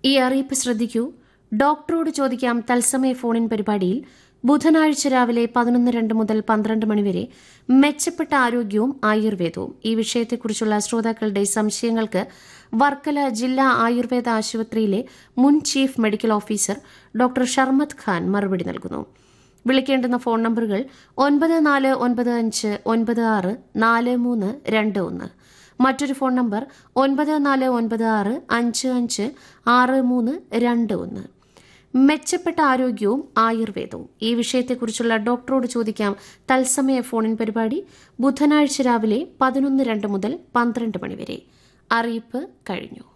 ഈ അറിയിപ്പ് ശ്രദ്ധിക്കൂ ഡോക്ടറോട് ചോദിക്കാം തത്സമയ ഫോണിൻ പരിപാടിയിൽ ബുധനാഴ്ച രാവിലെ പതിനൊന്ന് രണ്ട് മുതൽ പന്ത്രണ്ട് മണിവരെ മെച്ചപ്പെട്ട ആരോഗ്യവും ആയുർവേദവും ഈ വിഷയത്തെക്കുറിച്ചുള്ള ശ്രോതാക്കളുടെ സംശയങ്ങൾക്ക് വർക്കല ജില്ലാ ആയുർവേദ ആശുപത്രിയിലെ മുൻ chief medical officer doctor Sharmath Khan മറുപടി നൽകുന്നു വിളിക്കേണ്ടുന്ന ഫോൺ നമ്പറുകൾ ഒൻപത് നാല് ഒൻപത് അഞ്ച് ഒൻപത് ആറ് നാല് മൂന്ന് രണ്ട് ഒന്ന് മറ്റൊരു ഫോൺ നമ്പർ ഒൻപത് നാല് ഒൻപത് ആറ് അഞ്ച് അഞ്ച് ആറ് മൂന്ന് രണ്ട് ഒന്ന് മെച്ചപ്പെട്ട ആരോഗ്യവും ആയുർവേദവും ഈ വിഷയത്തെക്കുറിച്ചുള്ള ഡോക്ടറോട് ചോദിക്കാം തത്സമയ ഫോണിൻ പരിപാടി ബുധനാഴ്ച രാവിലെ പതിനൊന്ന് രണ്ട് മുതൽ പന്ത്രണ്ട് മണിവരെ അറിയിപ്പ് കഴിഞ്ഞു